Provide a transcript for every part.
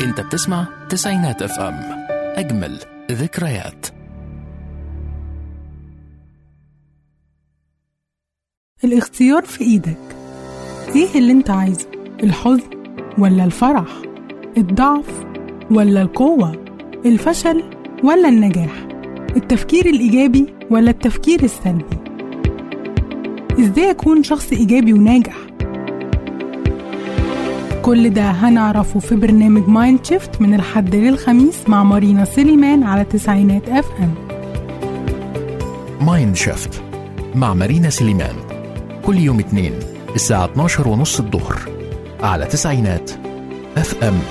انت بتسمع تسعينات اف ام اجمل ذكريات الاختيار في ايدك ايه اللي انت عايزه الحزن ولا الفرح الضعف ولا القوة الفشل ولا النجاح التفكير الإيجابي ولا التفكير السلبي ازاي اكون شخص إيجابي وناجح كل ده هنعرفه في برنامج مايند شيفت من الحد للخميس مع مارينا سليمان على تسعينات اف ام مايند شيفت مع مارينا سليمان كل يوم اثنين الساعة 12 ونص الظهر على تسعينات اف ام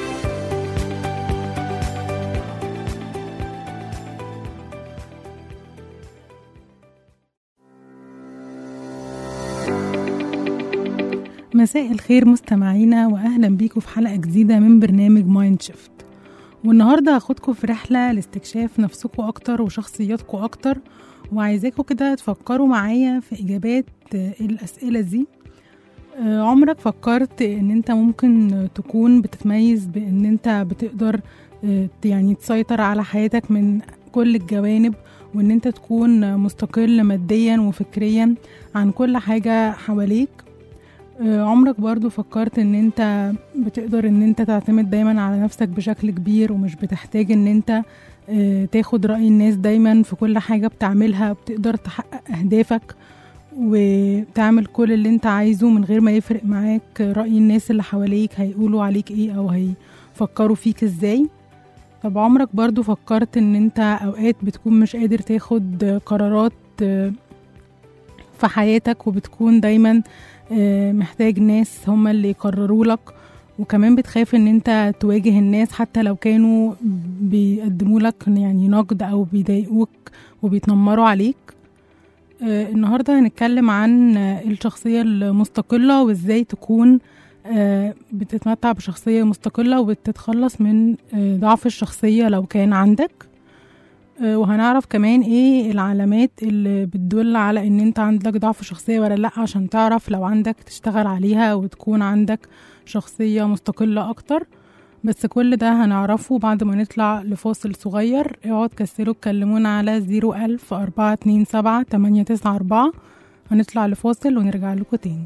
مساء الخير مستمعينا واهلا بيكم في حلقه جديده من برنامج مايند شيفت والنهارده هاخدكم في رحله لاستكشاف نفسكم اكتر وشخصياتكم اكتر وعايزاكم كده تفكروا معايا في اجابات آه، الاسئله دي آه، عمرك فكرت ان انت ممكن تكون بتتميز بان انت بتقدر آه، يعني تسيطر على حياتك من كل الجوانب وان انت تكون مستقل ماديا وفكريا عن كل حاجه حواليك آه، عمرك برضو فكرت ان انت بتقدر ان انت تعتمد دايما على نفسك بشكل كبير ومش بتحتاج ان انت آه، تاخد رأي الناس دايما في كل حاجة بتعملها بتقدر تحقق أهدافك وتعمل كل اللي انت عايزه من غير ما يفرق معاك رأي الناس اللي حواليك هيقولوا عليك ايه او هيفكروا فيك ازاي طب عمرك برضو فكرت ان انت اوقات بتكون مش قادر تاخد قرارات آه، في حياتك وبتكون دايما آه، محتاج ناس هم اللي يقرروا لك وكمان بتخاف ان انت تواجه الناس حتى لو كانوا بيقدموا لك يعني نقد او بيضايقوك وبيتنمروا عليك آه، النهارده هنتكلم عن آه، الشخصية المستقلة وازاي تكون آه، بتتمتع بشخصية مستقلة وبتتخلص من آه، ضعف الشخصية لو كان عندك آه، وهنعرف كمان ايه العلامات اللي بتدل على ان انت عندك ضعف شخصية ولا لا عشان تعرف لو عندك تشتغل عليها وتكون عندك شخصية مستقلة اكتر بس كل ده هنعرفه بعد ما نطلع لفاصل صغير اقعد كسلوا اتكلمونا على زيرو ألف أربعة اتنين سبعة تمانية تسعة أربعة هنطلع لفاصل ونرجع لكم تاني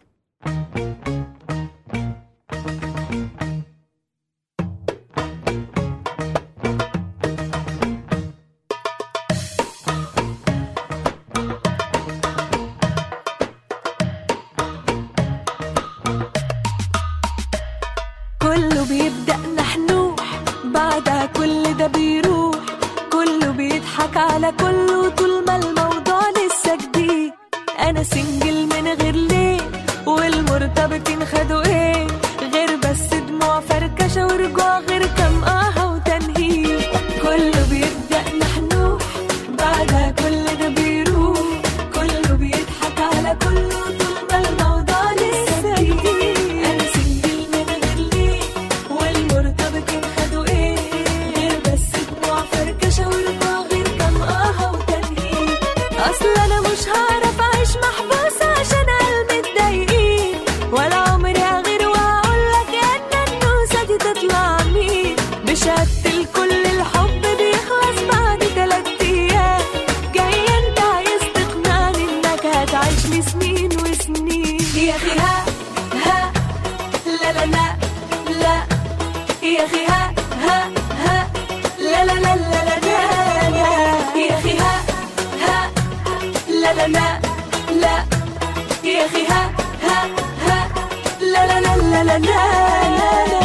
كله بيبدأ نحنوح بعدها كل ده بيروح كله بيضحك على كله طول ما الموضوع لسه جديد انا سنجل من غير ليه والمرتبطين خدوا ايه غير بس دموع فركشة ورجوع غير كام آه وتنهيد كله بيبدأ نحنوح بعدها كل ده بيروح كله بيضحك على كله طول ما الموضوع لسه جديد انا سنجل من غير ليه والمرتبطين خدوا ايه غير بس دموع فركشة ورجوع غير كام آه وتنهيد اصل انا مش هعرف اعيش محبوسة عشان قلبي متضايقين ولا عمري هغير وهقولك ان النوسة دي تطلع مين بشهادة الكل الحب بيخلص بعد تلات ايام جاي انت عايز تقنعني انك هتعيش لي سنين وسنين يا اخي ها ها لا لا لا لا يا اخي ها ها ها لا لا لا لا لا لا لا يا اخي ها ها لا لا لا لا يا اخي ها ها ها لا لا لا لا لا لا لا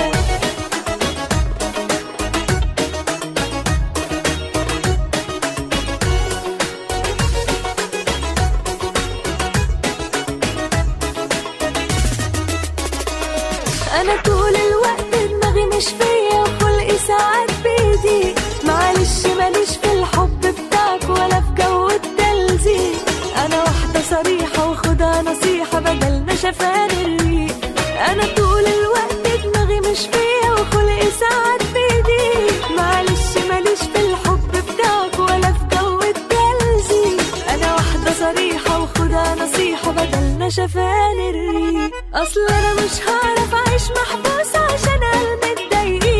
انا طول الوقت دماغي مش فيا وخلقي ساعات بيدي معلش ماليش في الحب بتاعك ولا في جو التلزيق انا واحده صريحه وخدها نصيحه بدل نشفان الريق انا طول الوقت دماغي مش فيا وخلقي ساعات بيدي معلش ماليش في الحب بتاعك ولا في جو التلزيق انا واحده صريحه وخدها نصيحه بدل نشفان الريق اصل انا مش هعرف اعيش محبوسه عشان قلبي متضايقين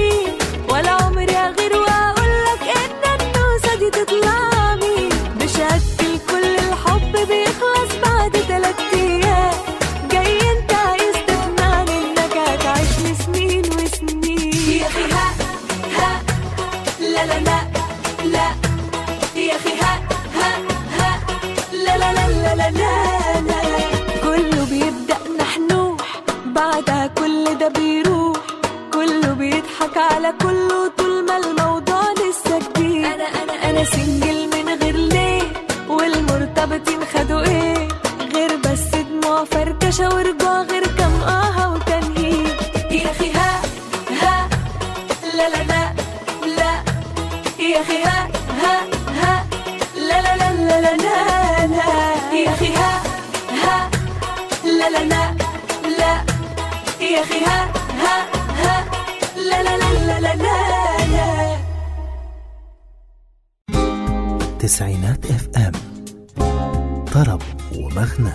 بعدها كل ده بيروح كله بيضحك على كله طول ما الموضوع لسه جديد انا انا انا سنجل من غير ليه والمرتبطين خدوا ايه غير بس دموع فركشه ورجوع غير كام اه وتنهيد يا اخي ها ها لا لا لا لا يا اخي ها ها ها لا لا لا لا لا لا لا يا اخي ها ها لا لا لا لا يا اخي ها ها ها لا لا لا لا لا لا تسعينات اف ام طرب ومغنى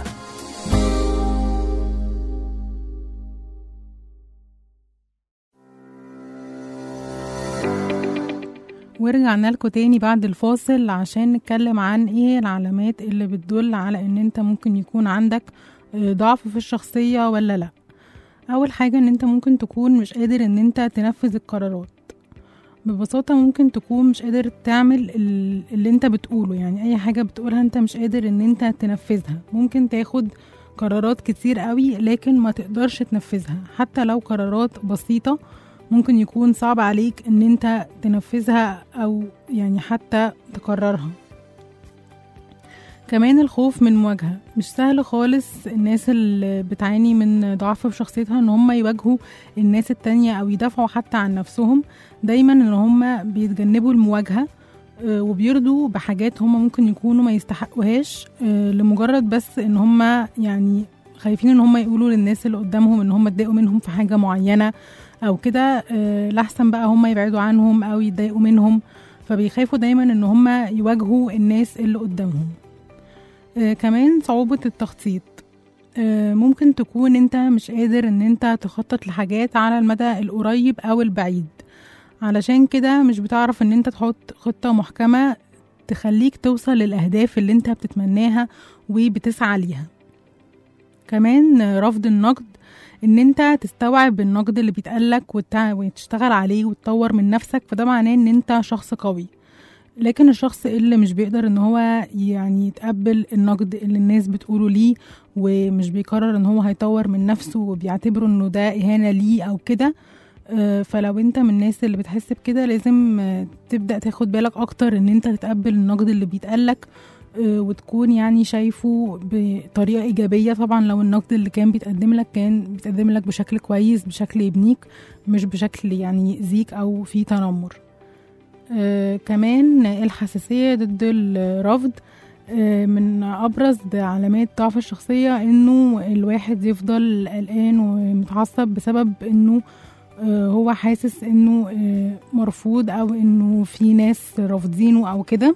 ورجعنا لكم تاني بعد الفاصل عشان نتكلم عن ايه العلامات اللي بتدل على ان انت ممكن يكون عندك آه، ضعف في الشخصية ولا لا اول حاجة ان انت ممكن تكون مش قادر ان انت تنفذ القرارات ببساطة ممكن تكون مش قادر تعمل ال- اللي انت بتقوله يعني اي حاجة بتقولها انت مش قادر ان انت تنفذها ممكن تاخد قرارات كتير قوي لكن ما تقدرش تنفذها حتى لو قرارات بسيطة ممكن يكون صعب عليك ان انت تنفذها او يعني حتى تكررها كمان الخوف من مواجهة مش سهل خالص الناس اللي بتعاني من ضعف في شخصيتها ان هم يواجهوا الناس التانية او يدافعوا حتى عن نفسهم دايما ان هم بيتجنبوا المواجهة آه، وبيرضوا بحاجات هم ممكن يكونوا ما يستحقوهاش آه، لمجرد بس ان هم يعني خايفين ان هم يقولوا للناس اللي قدامهم ان هم اتضايقوا منهم في حاجة معينة او كده آه، لحسن بقى هم يبعدوا عنهم او يتضايقوا منهم فبيخافوا دايما ان هم يواجهوا الناس اللي قدامهم آه، كمان صعوبة التخطيط آه، ممكن تكون انت مش قادر ان انت تخطط لحاجات على المدى القريب او البعيد علشان كده مش بتعرف ان انت تحط خطة محكمة تخليك توصل للأهداف اللي انت بتتمناها وبتسعى ليها كمان آه، رفض النقد ان انت تستوعب النقد اللي بيتقالك وتع- وتشتغل عليه وتطور من نفسك فده معناه ان انت شخص قوي لكن الشخص اللي مش بيقدر ان هو يعني يتقبل النقد اللي الناس بتقوله ليه ومش بيقرر ان هو هيطور من نفسه وبيعتبره انه ده اهانة ليه او كده آه، فلو انت من الناس اللي بتحس بكده لازم آه، تبدأ تاخد بالك اكتر ان انت تتقبل النقد اللي بيتقالك آه، وتكون يعني شايفه بطريقة إيجابية طبعا لو النقد اللي كان بيتقدم لك كان بيتقدم لك بشكل كويس بشكل يبنيك مش بشكل يعني يأذيك أو فيه تنمر آه كمان الحساسية ضد الرفض آه من أبرز علامات ضعف الشخصية إنه الواحد يفضل قلقان ومتعصب بسبب إنه آه هو حاسس إنه آه مرفوض أو إنه في ناس رافضينه أو كده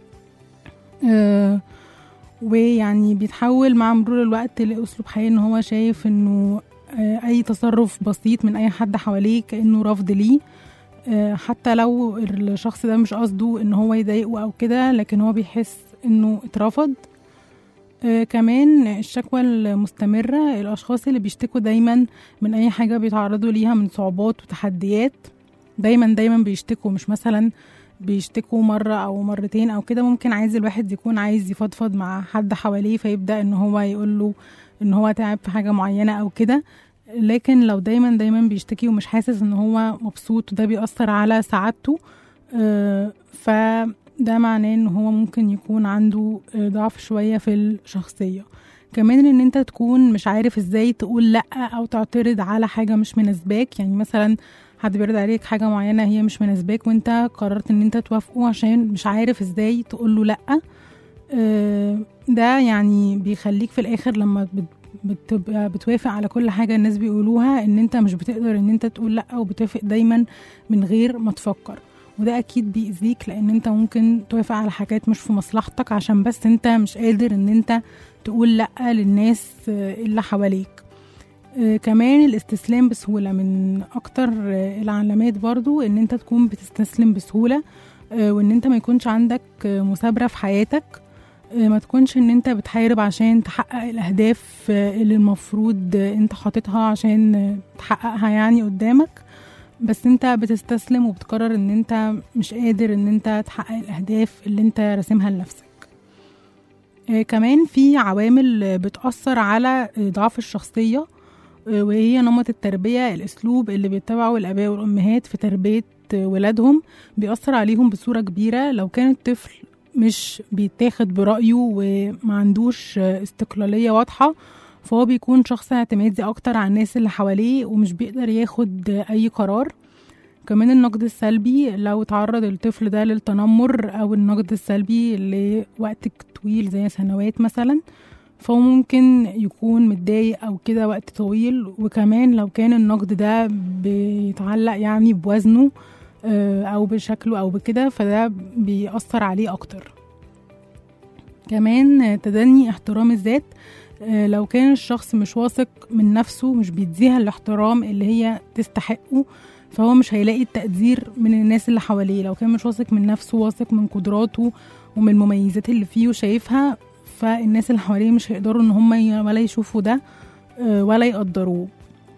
آه ويعني بيتحول مع مرور الوقت لأسلوب حياة إن هو شايف إنه آه أي تصرف بسيط من أي حد حواليه كأنه رفض ليه آه حتى لو الشخص ده مش قصده إن هو يضايقه أو كده لكن هو بيحس إنه اترفض آه كمان الشكوى المستمرة الأشخاص اللي بيشتكوا دايما من أي حاجة بيتعرضوا ليها من صعوبات وتحديات دايما دايما بيشتكوا مش مثلا بيشتكوا مرة أو مرتين أو كده ممكن عايز الواحد يكون عايز يفضفض مع حد حواليه فيبدأ إن هو يقول له إن هو تعب في حاجة معينة أو كده لكن لو دايما دايما بيشتكي ومش حاسس إن هو مبسوط وده بيأثر على سعادته آه، فده معناه إن هو ممكن يكون عنده آه، ضعف شوية في الشخصية كمان ان انت تكون مش عارف ازاي تقول لا او تعترض على حاجه مش مناسباك يعني مثلا حد بيرد عليك حاجه معينه هي مش مناسباك وانت قررت ان انت توافقه عشان مش عارف ازاي تقول له لا آه، ده يعني بيخليك في الاخر لما بت- بتبقى بتوافق على كل حاجه الناس بيقولوها ان انت مش بتقدر ان انت تقول لا وبتوافق دايما من غير ما تفكر وده اكيد بيأذيك لان انت ممكن توافق على حاجات مش في مصلحتك عشان بس انت مش قادر ان انت تقول لا للناس آه، اللي حواليك آه، كمان الاستسلام بسهولة من أكتر آه، العلامات برضو إن أنت تكون بتستسلم بسهولة آه، وإن أنت ما يكونش عندك آه، مثابرة في حياتك آه، ما تكونش إن أنت بتحارب عشان تحقق الأهداف آه، اللي المفروض آه، أنت حاططها عشان آه، تحققها يعني قدامك بس أنت بتستسلم وبتقرر إن أنت مش قادر إن أنت تحقق الأهداف اللي أنت راسمها لنفسك آه، كمان في عوامل آه، بتأثر على آه، ضعف الشخصية آه، وهي نمط التربية الأسلوب اللي بيتبعه الآباء والأمهات في تربية آه، ولادهم بيأثر عليهم بصورة كبيرة لو كان الطفل مش بيتاخد برأيه وما عندوش آه، استقلالية واضحة فهو بيكون شخص اعتمادي أكتر على الناس اللي حواليه ومش بيقدر ياخد آه، أي قرار كمان النقد السلبي لو تعرض الطفل ده للتنمر أو النقد السلبي لوقت طويل زي سنوات مثلا فهو ممكن يكون متضايق أو كده وقت طويل وكمان لو كان النقد ده بيتعلق يعني بوزنه آه، أو بشكله أو بكده فده بيأثر عليه أكتر كمان آه، تدني احترام الذات آه، لو كان الشخص مش واثق من نفسه مش بيديها الاحترام اللي هي تستحقه فهو مش هيلاقي التقدير من الناس اللي حواليه لو كان مش واثق من نفسه واثق من قدراته ومن المميزات اللي فيه وشايفها فالناس اللي حواليه مش هيقدروا ان هم ي- ولا يشوفوا ده آه، ولا يقدروه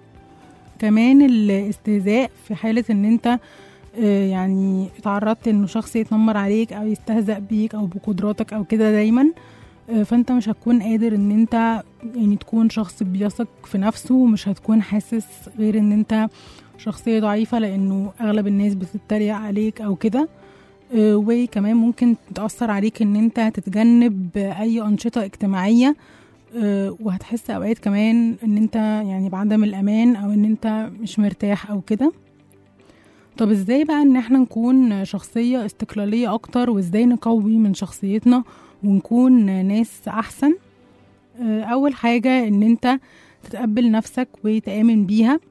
كمان الاستهزاء في حالة ان انت آه، يعني اتعرضت انه شخص يتنمر عليك او يستهزأ بيك او بقدراتك او كده دايما آه، فانت مش هتكون قادر ان انت يعني تكون شخص بيثق في نفسه ومش هتكون حاسس غير ان انت شخصية ضعيفة لانه اغلب الناس بتتريق عليك او كده آه، وكمان ممكن تأثر عليك ان انت تتجنب اي انشطة اجتماعية آه، وهتحس اوقات كمان ان انت يعني بعدم الامان او ان انت مش مرتاح او كده طب ازاي بقى ان احنا نكون شخصية استقلالية اكتر وازاي نقوي من شخصيتنا ونكون ناس احسن آه، اول حاجة ان انت تتقبل نفسك وتآمن بيها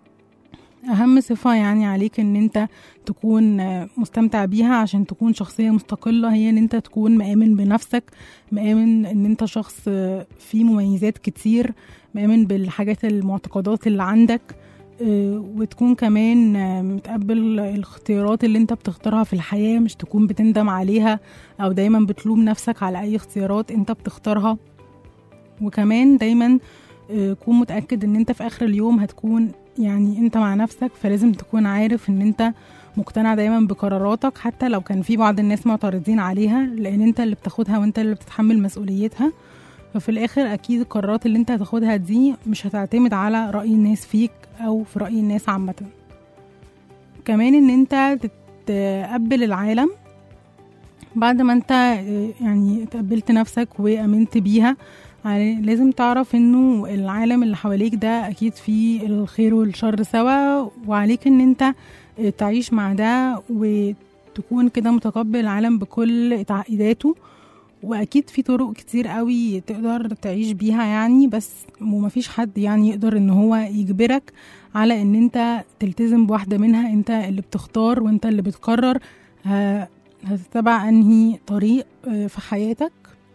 اهم صفة يعني عليك ان انت تكون آه، مستمتع بيها عشان تكون شخصية مستقلة هي ان انت تكون مآمن بنفسك مآمن ان انت شخص آه، فيه مميزات كتير مآمن بالحاجات المعتقدات اللي عندك آه، وتكون كمان آه، متقبل الاختيارات اللي انت بتختارها في الحياة مش تكون بتندم عليها او دايما بتلوم نفسك على اي اختيارات انت بتختارها وكمان دايما آه، كون متأكد ان انت في اخر اليوم هتكون يعني انت مع نفسك فلازم تكون عارف ان انت مقتنع دايما بقراراتك حتى لو كان في بعض الناس معترضين عليها لان انت اللي بتاخدها وانت اللي بتتحمل مسؤوليتها ففي الاخر اكيد القرارات اللي انت هتاخدها دي مش هتعتمد على رأي الناس فيك او في رأي الناس عامة كمان ان انت تتقبل العالم بعد ما انت آه، يعني تقبلت نفسك وامنت بيها يعني لازم تعرف انه العالم اللي حواليك ده اكيد فيه الخير والشر سوا وعليك ان انت آه، تعيش مع ده وتكون كده متقبل العالم بكل تعقيداته واكيد في طرق كتير قوي تقدر تعيش بيها يعني بس ومفيش حد يعني يقدر ان هو يجبرك على ان انت تلتزم بواحدة منها انت اللي بتختار وانت اللي بتقرر ه- هتتبع انهي طريق آه، في حياتك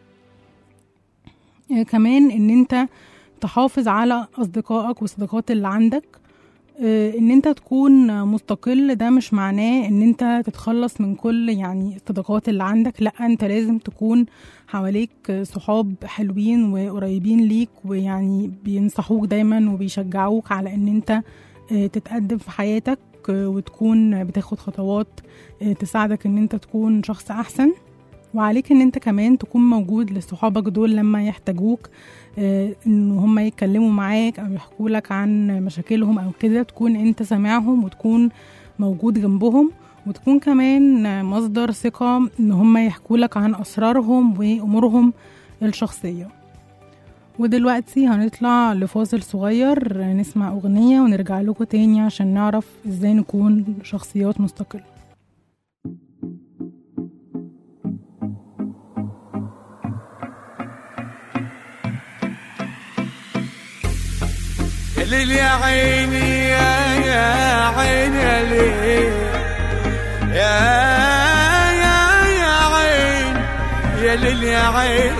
آه، كمان ان انت تحافظ على اصدقائك والصداقات اللي عندك آه، ان انت تكون مستقل ده مش معناه ان انت تتخلص من كل يعني الصداقات اللي عندك لا انت لازم تكون حواليك صحاب حلوين وقريبين ليك ويعني بينصحوك دايما وبيشجعوك على ان انت آه، تتقدم في حياتك آه، وتكون بتاخد خطوات آه، تساعدك ان انت تكون شخص احسن وعليك ان انت كمان تكون موجود لصحابك دول لما يحتاجوك آه، ان هم يتكلموا معاك او يحكوا لك عن مشاكلهم او كده تكون انت سامعهم وتكون موجود جنبهم وتكون كمان آه، مصدر ثقة ان هم يحكوا لك عن اسرارهم وامورهم الشخصية ودلوقتي هنطلع لفاصل صغير آه، نسمع اغنية ونرجع لكم تاني عشان نعرف ازاي نكون شخصيات مستقلة يا ليل يا عيني يا يا عيني يا ليل يا يا يا عين يا ليل يا عين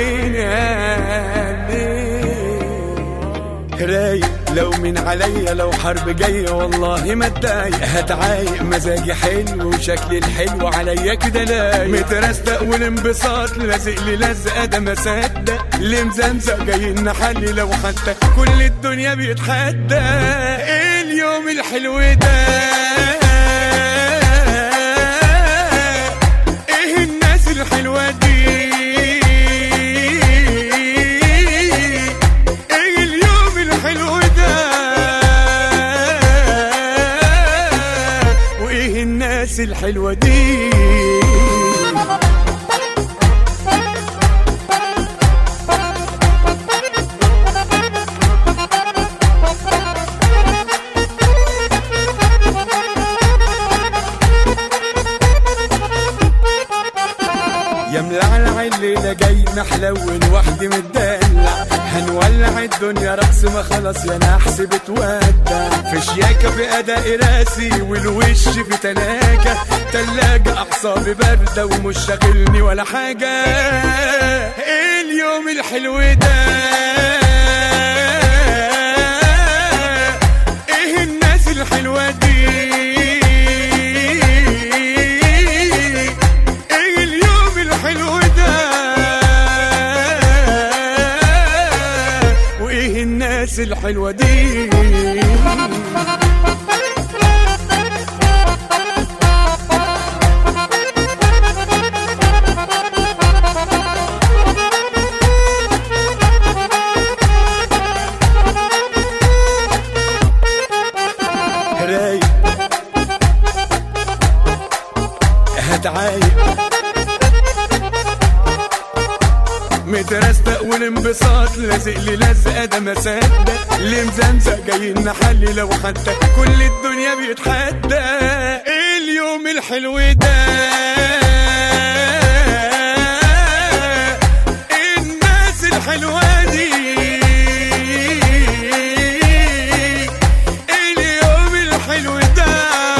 يا ليل رايق لو من عليا لو حرب جاية والله ما اتضايق هتعايق مزاجي حلو وشكلي الحلو عليا كده لايق مترستق والانبساط لازق لي لزقة ده ما صدق اللي مزمزق جاي نحلي لو حتى كل الدنيا بيتحدى ايه اليوم الحلو ده ايه الناس الحلوة دي ايه اليوم الحلو ده الناس الحلوة دي يا ملعلع الليلة جاي محلون وحدي متدلع هنولع الدنيا رقص ما خلاص يا نحس بتودع في شياكة في أداء راسي والوش في تلاجة تلاجة أعصابي باردة ومش شاغلني ولا حاجة اليوم الحلو ده ايه الناس الحلوة دي ايه اليوم الحلو ده وايه الناس الحلوة دي رايق هتعايق مترستق والانبساط لازق لي لزقه ده ما صدق اللي مزمزق جايين نحلي لو حتى كل الدنيا بيتحدى اليوم الحلو ده الناس الحلوه دي اليوم الحلو ده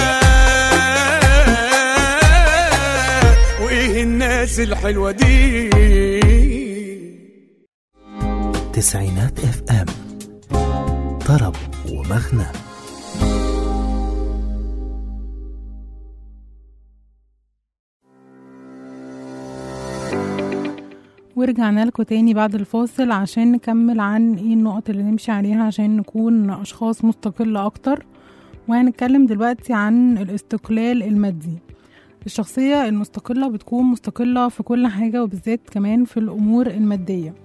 وايه الناس الحلوه دي تسعينات اف ام طرب ومغنى ورجعنا لكم تاني بعد الفاصل عشان نكمل عن ايه النقط اللي نمشي عليها عشان نكون اشخاص مستقلة اكتر وهنتكلم دلوقتي عن الاستقلال المادي الشخصية المستقلة بتكون مستقلة في كل حاجة وبالذات كمان في الامور المادية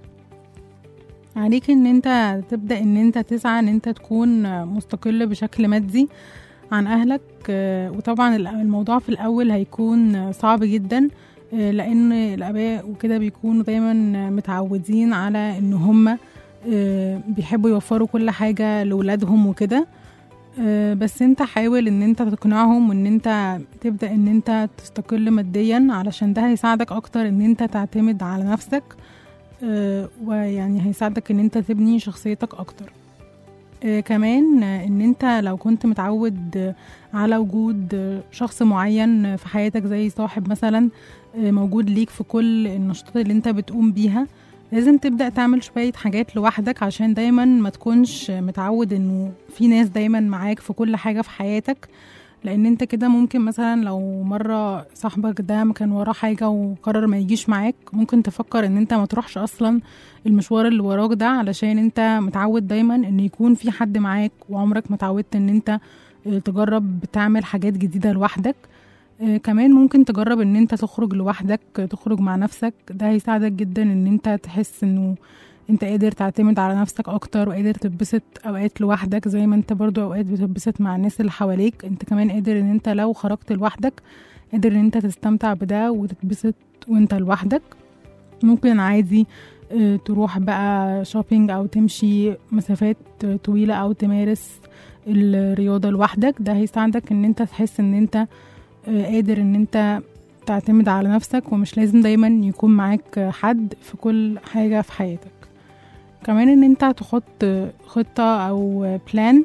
عليك ان انت تبدأ ان انت تسعى ان انت تكون مستقل بشكل مادي عن اهلك آه، وطبعا الموضوع في الاول هيكون صعب جدا آه، لان الاباء وكده بيكونوا دايما متعودين على ان هم بيحبوا يوفروا كل حاجه لاولادهم وكده آه، بس انت حاول ان انت تقنعهم وان انت تبدا ان انت تستقل ماديا علشان ده هيساعدك اكتر ان انت تعتمد على نفسك آه، ويعني هيساعدك ان انت تبني شخصيتك اكتر آه، كمان آه، ان انت لو كنت متعود آه، على وجود آه، شخص معين آه، في حياتك زي صاحب مثلا آه، موجود ليك في كل النشاطات اللي انت بتقوم بيها لازم تبدأ تعمل شوية حاجات لوحدك عشان دايما ما تكونش متعود انه في ناس دايما معاك في كل حاجة في حياتك لان انت كده ممكن مثلا لو مرة صاحبك ده ما كان وراه حاجة وقرر ما يجيش معاك ممكن تفكر ان انت ما تروحش اصلا المشوار اللي وراك ده علشان انت متعود دايما ان يكون في حد معاك وعمرك ما اتعودت ان انت آه، تجرب تعمل حاجات جديدة لوحدك آه، كمان ممكن تجرب ان انت تخرج لوحدك آه، تخرج مع نفسك ده هيساعدك جدا ان انت تحس انه انت قادر تعتمد على نفسك اكتر وقادر تتبسط اوقات لوحدك زي ما انت برضو اوقات بتتبسط مع الناس اللي حواليك انت كمان قادر ان انت لو خرجت لوحدك قادر ان انت تستمتع بده وتتبسط وانت لوحدك ممكن عادي آه، تروح بقى شوبينج او تمشي مسافات آه، طويلة او تمارس الرياضة لوحدك ده هيساعدك ان انت تحس ان انت آه، قادر ان انت تعتمد على نفسك ومش لازم دايما يكون معاك حد في كل حاجة في حياتك كمان ان انت تحط خطة او بلان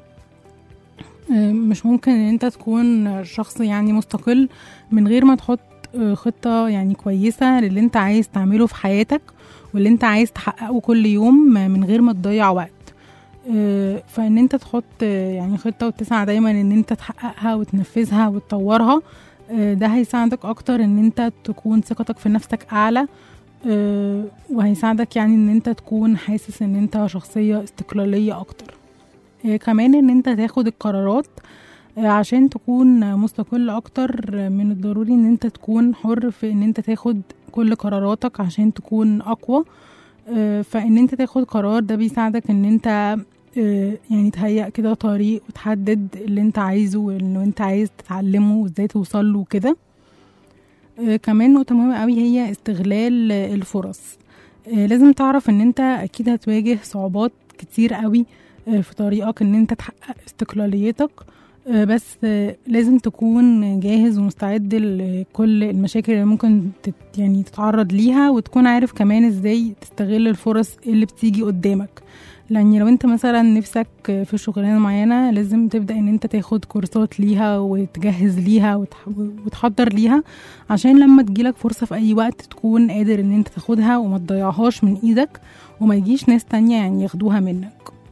مش ممكن ان انت تكون شخص يعني مستقل من غير ما تحط خطة يعني كويسة للي انت عايز تعمله في حياتك واللي انت عايز تحققه كل يوم من غير ما تضيع وقت آه، فان انت تحط آه، يعني خطة وتسعى دايما ان انت تحققها وتنفذها وتطورها آه، ده هيساعدك اكتر ان انت تكون ثقتك في نفسك اعلى آه، وهيساعدك يعني ان انت تكون حاسس ان انت شخصية استقلالية اكتر آه، كمان ان انت تاخد القرارات آه، عشان تكون مستقل اكتر آه، من الضروري ان انت تكون حر في ان انت تاخد كل قراراتك عشان تكون اقوى آه، فان انت تاخد قرار ده بيساعدك ان انت آه، يعني تهيأ كده طريق وتحدد اللي انت عايزه واللي انت عايز تتعلمه وازاي توصل له كده آه، كمان نقطة مهمة قوي هي استغلال آه، الفرص آه، لازم تعرف ان انت اكيد هتواجه صعوبات كتير قوي آه، في طريقك ان انت تحقق استقلاليتك آه، بس آه، لازم تكون جاهز ومستعد لكل المشاكل اللي ممكن تت يعني تتعرض ليها وتكون عارف كمان ازاي تستغل الفرص اللي بتيجي قدامك لان لو انت مثلا نفسك في شغلانه معينه لازم تبدا ان انت تاخد كورسات ليها وتجهز ليها وتح- وتحضر ليها عشان لما تجيلك فرصه في اي وقت تكون قادر ان انت تاخدها وما تضيعهاش من ايدك وما يجيش ناس تانية يعني ياخدوها منك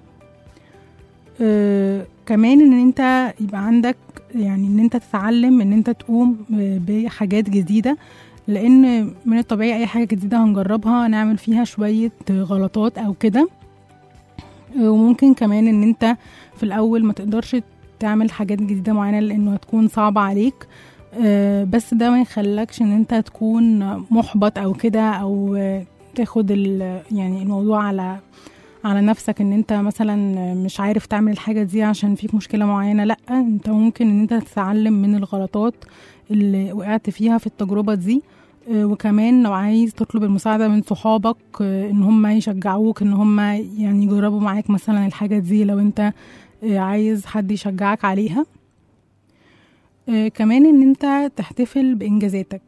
آه كمان ان انت يبقى عندك يعني ان انت تتعلم ان انت تقوم آه، بحاجات جديده لان من الطبيعي اي حاجه جديده هنجربها نعمل فيها شويه غلطات او كده آه، وممكن كمان ان انت في الاول ما تقدرش تعمل حاجات جديده معينه لانه هتكون صعبه عليك آه، بس ده ما يخلكش ان انت تكون محبط او كده او آه، تاخد ال- يعني الموضوع على على نفسك ان انت مثلا مش عارف تعمل الحاجة دي عشان فيك مشكلة معينة لا انت ممكن ان انت تتعلم من الغلطات اللي وقعت فيها في التجربة دي آه، وكمان لو عايز تطلب المساعدة من صحابك آه، ان هم يشجعوك ان هم يعني يجربوا معاك مثلا الحاجة دي لو انت آه، عايز حد يشجعك عليها آه، كمان ان انت تحتفل بانجازاتك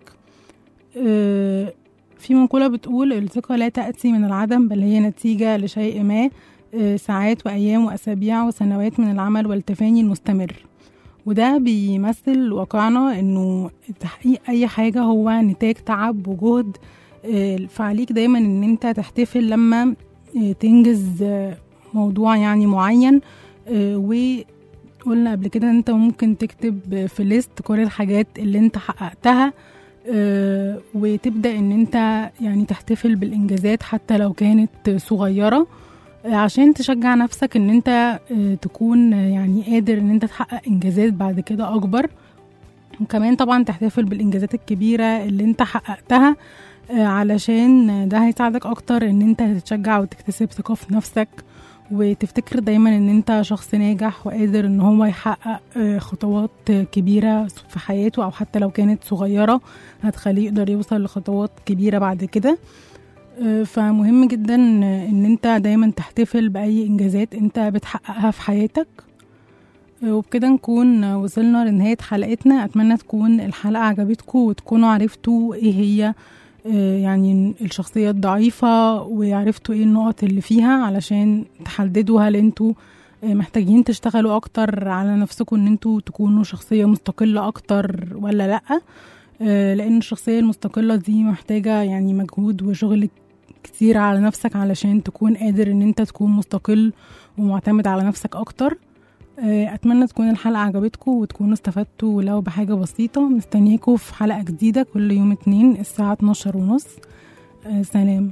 آه، في مقولة بتقول الثقة لا تأتي من العدم بل هي نتيجة لشيء ما آه، ساعات وأيام وأسابيع وسنوات من العمل والتفاني المستمر وده بيمثل واقعنا انه تحقيق اي حاجة هو نتاج تعب وجهد آه، فعليك دايما ان انت تحتفل لما آه، تنجز آه، موضوع يعني معين آه، وقلنا قبل كده ان انت ممكن تكتب في ليست كل الحاجات اللي انت حققتها آه، وتبدا ان انت يعني تحتفل بالانجازات حتى لو كانت صغيره آه، عشان تشجع نفسك ان انت آه، تكون آه، يعني قادر ان انت تحقق انجازات بعد كده اكبر وكمان طبعا تحتفل بالانجازات الكبيره اللي انت حققتها آه، علشان ده هيساعدك اكتر ان انت تتشجع وتكتسب ثقه في نفسك وتفتكر دايما ان انت شخص ناجح وقادر ان هو يحقق آه، خطوات كبيره في حياته او حتى لو كانت صغيره هتخليه يقدر يوصل لخطوات كبيره بعد كده آه، فمهم جدا ان انت دايما تحتفل باي انجازات انت بتحققها في حياتك آه، وبكده نكون وصلنا لنهايه حلقتنا اتمنى تكون الحلقه عجبتكم وتكونوا عرفتوا ايه هي آه، يعني الشخصية الضعيفة وعرفتوا ايه النقط اللي فيها علشان تحددوا هل انتوا آه، محتاجين تشتغلوا اكتر على نفسكم ان انتوا تكونوا شخصية مستقلة اكتر ولا لأ آه، لان الشخصية المستقلة دي محتاجة يعني مجهود وشغل كتير على نفسك علشان تكون قادر ان انت تكون مستقل ومعتمد على نفسك اكتر آه، اتمنى تكون الحلقة عجبتكم وتكونوا استفدتوا ولو بحاجة بسيطة مستنياكم في حلقة جديدة كل يوم اتنين الساعة 12 ونص آه، سلام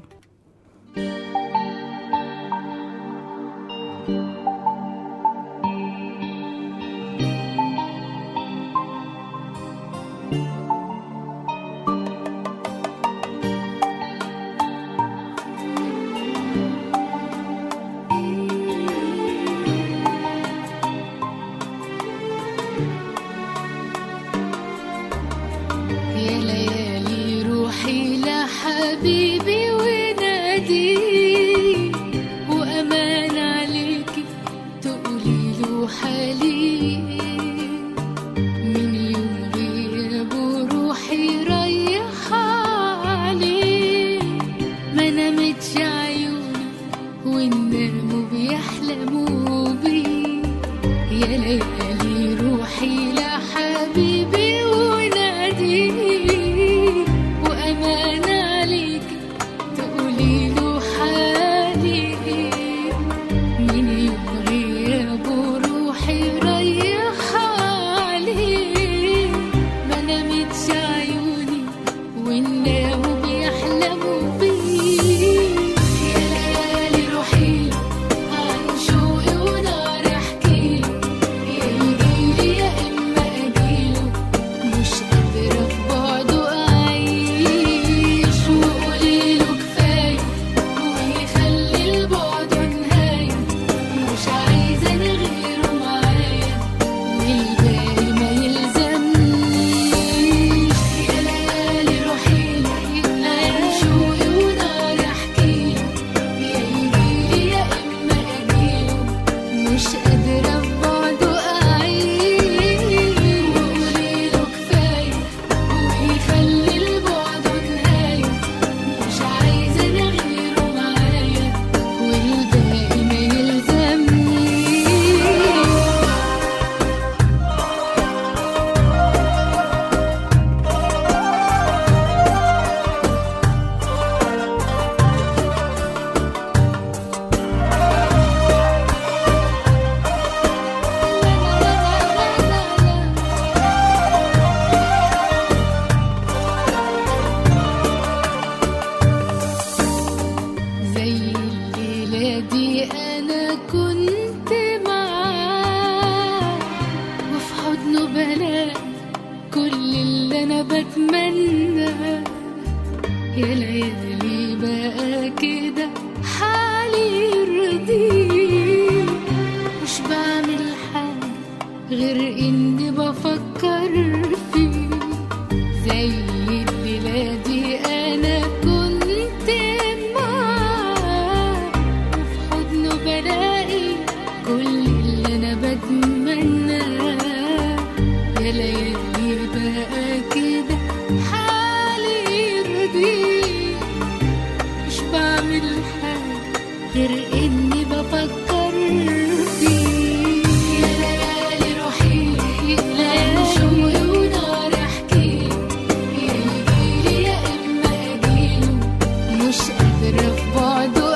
يا ليالي روحي لحبيبي وناديه وأمان عليكي تقولي له حالي من يوم غيابه روحي رايحة عليه ما نامتش عيوني والناموا بيحلموا بيه يا ليالي روحي لحبيبي وناديه وأمان عليك تقولي له حالي من يوم غيابه روحي رايحة عليه ما نامتش عيوني والناموا بيحلموا بيه يا ليالي روحي عن شوقي ونار احكي يا يجيلي يا اما اللي انا بتمنى يا ليالي بقى كده حالي يرضيك مش بعمل حاجة غير اني بفكر فيك زي الليلة دي انا كنت معاك وفي حضنه بلاقي كل اللي انا بتمناه يا ليالي بقى كده حالي يرضيك مش بعمل حاجة غير اني بفكر فيك يا ليالي روحي ليالي شوقي ونار احكيك يا يجيلي يا اما اجيله مش قادرة في بعده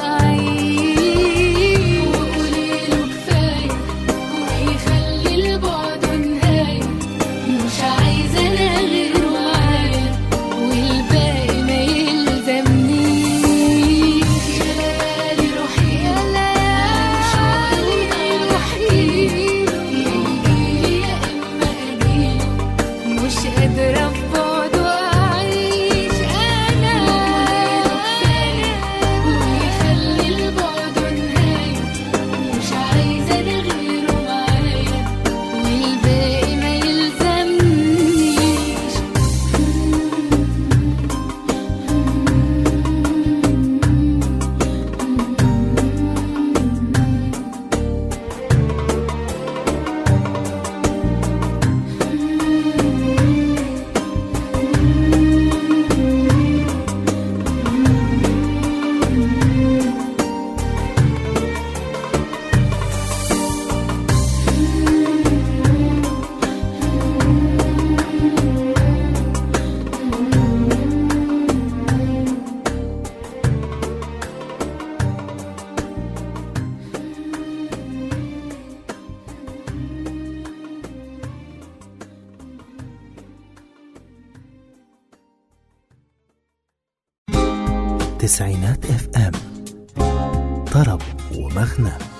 اعيش وقوليله كفاية ويخلي البعد نهاية مش عايزة انا غير معايا والباقي ما يلزمنيش يا ليالي روحي يا ليالي شوقي ونار احكيله يا يجيلي يا اما اجيله مش قادرة في بعده أعيش أنا ويخلي البعد نهاية مش عايزة أنا غيره معايا والباقي ما يلزمنيش تسعينات اف ام طرب ومغنى